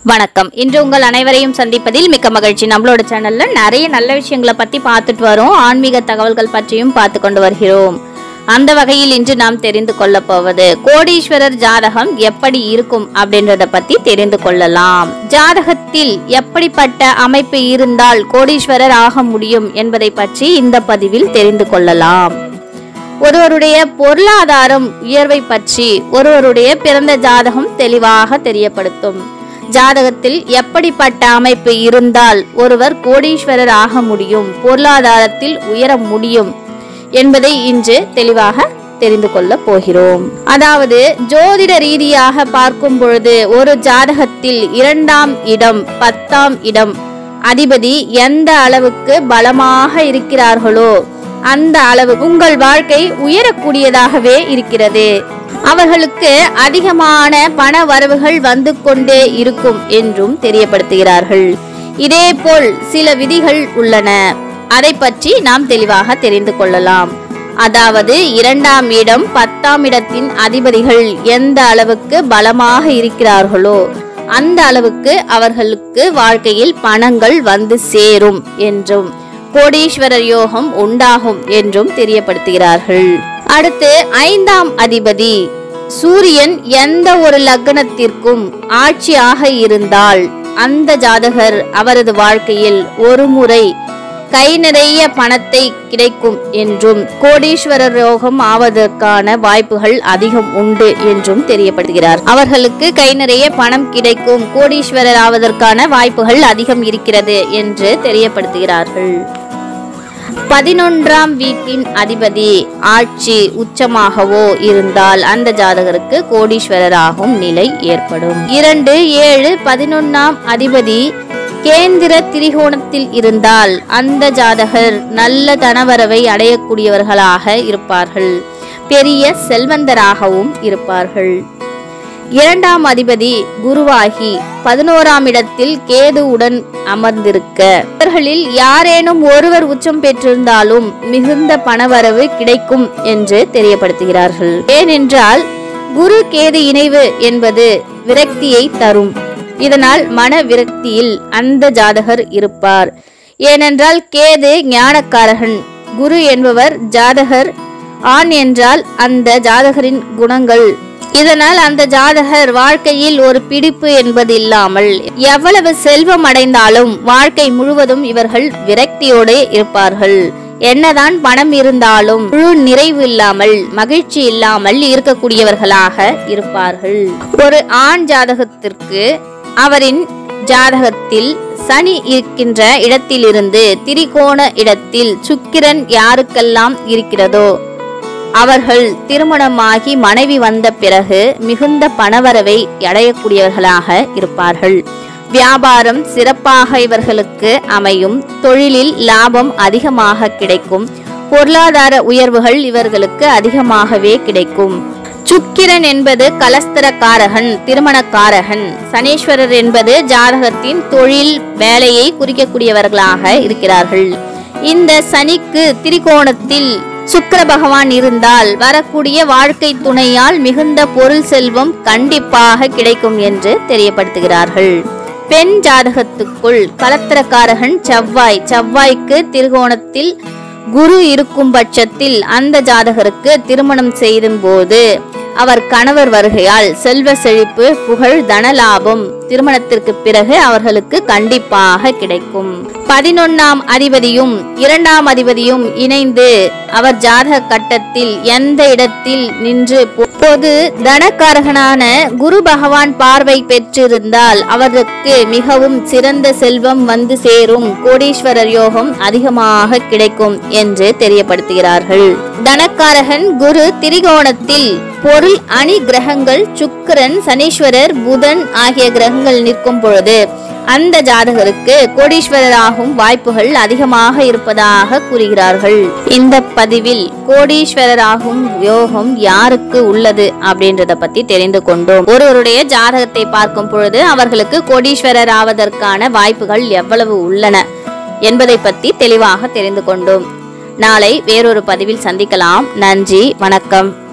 வணக்கம் இன்று உங்கள் அனைவரையும் சந்திப்பதில் மிக்க மகிழ்ச்சி நம்மளோட சேனல்ல நிறைய நல்ல விஷயங்களை பத்தி பார்த்துட்டு வரோம் ஆன்மீக தகவல்கள் பற்றியும் பார்த்து கொண்டு வருகிறோம் அந்த வகையில் இன்று நாம் தெரிந்து கொள்ள போவது கோடீஸ்வரர் ஜாதகம் எப்படி இருக்கும் அப்படின்றத பத்தி தெரிந்து கொள்ளலாம் ஜாதகத்தில் எப்படிப்பட்ட அமைப்பு இருந்தால் கோடீஸ்வரர் ஆக முடியும் என்பதை பற்றி இந்த பதிவில் தெரிந்து கொள்ளலாம் ஒருவருடைய பொருளாதாரம் உயர்வை பற்றி ஒருவருடைய பிறந்த ஜாதகம் தெளிவாக தெரியப்படுத்தும் ஜாதகத்தில் எப்படிப்பட்ட அமைப்பு இருந்தால் ஒருவர் கோடீஸ்வரர் ஆக முடியும் பொருளாதாரத்தில் உயர முடியும் என்பதை இன்று தெளிவாக தெரிந்து கொள்ள போகிறோம் அதாவது ஜோதிட ரீதியாக பார்க்கும் பொழுது ஒரு ஜாதகத்தில் இரண்டாம் இடம் பத்தாம் இடம் அதிபதி எந்த அளவுக்கு பலமாக இருக்கிறார்களோ அந்த அளவு உங்கள் வாழ்க்கை உயரக்கூடியதாகவே இருக்கிறது அவர்களுக்கு அதிகமான பண வரவுகள் வந்து கொண்டே இருக்கும் என்றும் தெரியப்படுத்துகிறார்கள் இதேபோல் சில விதிகள் உள்ளன அதை பற்றி நாம் தெளிவாக தெரிந்து கொள்ளலாம் அதாவது இரண்டாம் இடம் பத்தாம் இடத்தின் அதிபதிகள் எந்த அளவுக்கு பலமாக இருக்கிறார்களோ அந்த அளவுக்கு அவர்களுக்கு வாழ்க்கையில் பணங்கள் வந்து சேரும் என்றும் கோடீஸ்வரர் யோகம் உண்டாகும் என்றும் தெரியப்படுத்துகிறார்கள் அடுத்து ஐந்தாம் அதிபதி சூரியன் எந்த ஒரு லக்னத்திற்கும் ஆட்சியாக இருந்தால் அந்த ஜாதகர் அவரது வாழ்க்கையில் ஒரு முறை கை நிறைய பணத்தை கிடைக்கும் என்றும் கோடீஸ்வரர் யோகம் ஆவதற்கான வாய்ப்புகள் அதிகம் உண்டு என்றும் தெரியப்படுகிறார் அவர்களுக்கு கை நிறைய பணம் கிடைக்கும் கோடீஸ்வரர் ஆவதற்கான வாய்ப்புகள் அதிகம் இருக்கிறது என்று தெரியப்படுத்துகிறார்கள் பதினொன்றாம் வீட்டின் அதிபதி ஆட்சி உச்சமாகவோ இருந்தால் அந்த ஜாதகருக்கு கோடீஸ்வரராகும் நிலை ஏற்படும் இரண்டு ஏழு பதினொன்னாம் அதிபதி கேந்திர திரிகோணத்தில் இருந்தால் அந்த ஜாதகர் நல்ல தனவரவை அடையக்கூடியவர்களாக இருப்பார்கள் பெரிய செல்வந்தராகவும் இருப்பார்கள் இரண்டாம் அதிபதி குருவாகி பதினோராம் இடத்தில் கேதுவுடன் அமர்ந்திருக்க இவர்களில் யாரேனும் ஒருவர் உச்சம் பெற்றிருந்தாலும் மிகுந்த பணவரவு கிடைக்கும் என்று தெரியப்படுத்துகிறார்கள் ஏனென்றால் குரு கேது இணைவு என்பது விரக்தியை தரும் இதனால் மன விரக்தியில் அந்த ஜாதகர் இருப்பார் ஏனென்றால் கேது ஞானக்காரகன் குரு என்பவர் ஜாதகர் ஆண் என்றால் அந்த ஜாதகரின் குணங்கள் இதனால் அந்த ஜாதகர் வாழ்க்கையில் ஒரு பிடிப்பு என்பது இல்லாமல் எவ்வளவு செல்வம் அடைந்தாலும் வாழ்க்கை முழுவதும் இவர்கள் விரக்தியோடு இருப்பார்கள் என்னதான் பணம் இருந்தாலும் முழு நிறைவு இல்லாமல் மகிழ்ச்சி இல்லாமல் இருக்கக்கூடியவர்களாக இருப்பார்கள் ஒரு ஆண் ஜாதகத்திற்கு அவரின் ஜாதகத்தில் சனி இருக்கின்ற இடத்திலிருந்து திரிகோண இடத்தில் சுக்கிரன் யாருக்கெல்லாம் இருக்கிறதோ அவர்கள் திருமணமாகி மனைவி வந்த பிறகு மிகுந்த பணவரவை அடையக்கூடியவர்களாக இருப்பார்கள் வியாபாரம் சிறப்பாக இவர்களுக்கு அமையும் தொழிலில் லாபம் அதிகமாக கிடைக்கும் பொருளாதார உயர்வுகள் இவர்களுக்கு அதிகமாகவே கிடைக்கும் சுக்கிரன் என்பது கலஸ்தரக்காரகன் திருமணக்காரகன் சனீஸ்வரர் என்பது ஜாதகத்தின் தொழில் வேலையை குறிக்கக்கூடியவர்களாக இருக்கிறார்கள் இந்த சனிக்கு திரிகோணத்தில் சுக்கிர பகவான் இருந்தால் வரக்கூடிய வாழ்க்கை துணையால் மிகுந்த பொருள் செல்வம் கண்டிப்பாக கிடைக்கும் என்று தெரியப்படுத்துகிறார்கள் பெண் ஜாதகத்துக்குள் கலத்திரக்காரகன் செவ்வாய் செவ்வாய்க்கு திருகோணத்தில் குரு இருக்கும் பட்சத்தில் அந்த ஜாதகருக்கு திருமணம் செய்யும் போது அவர் கணவர் வருகையால் செல்வ செழிப்பு புகழ் தனலாபம் திருமணத்திற்கு பிறகு அவர்களுக்கு கண்டிப்பாக கிடைக்கும் பதினொன்னாம் அதிபதியும் இரண்டாம் அதிபதியும் இணைந்து அவர் ஜாதக கட்டத்தில் எந்த இடத்தில் நின்று பொது தனக்காரகனான குரு பகவான் பார்வை பெற்றிருந்தால் அவருக்கு மிகவும் சிறந்த செல்வம் வந்து சேரும் கோடீஸ்வரர் யோகம் அதிகமாக கிடைக்கும் என்று தெரியப்படுத்துகிறார்கள் தனக்காரகன் குரு திரிகோணத்தில் பொருள் அணி கிரகங்கள் சுக்கிரன் சனீஸ்வரர் புதன் ஆகிய கிரகங்கள் நிற்கும் பொழுது அந்த ஜாதகருக்கு கோடீஸ்வரராகும் வாய்ப்புகள் அதிகமாக இருப்பதாக கூறுகிறார்கள் இந்த பதிவில் கோடீஸ்வரராகும் யோகம் யாருக்கு உள்ளது அப்படின்றத பத்தி தெரிந்து கொண்டோம் ஒருவருடைய ஜாதகத்தை பார்க்கும் பொழுது அவர்களுக்கு கோடீஸ்வரர் ஆவதற்கான வாய்ப்புகள் எவ்வளவு உள்ளன என்பதை பத்தி தெளிவாக தெரிந்து கொண்டோம் நாளை வேறொரு பதிவில் சந்திக்கலாம் நன்றி வணக்கம்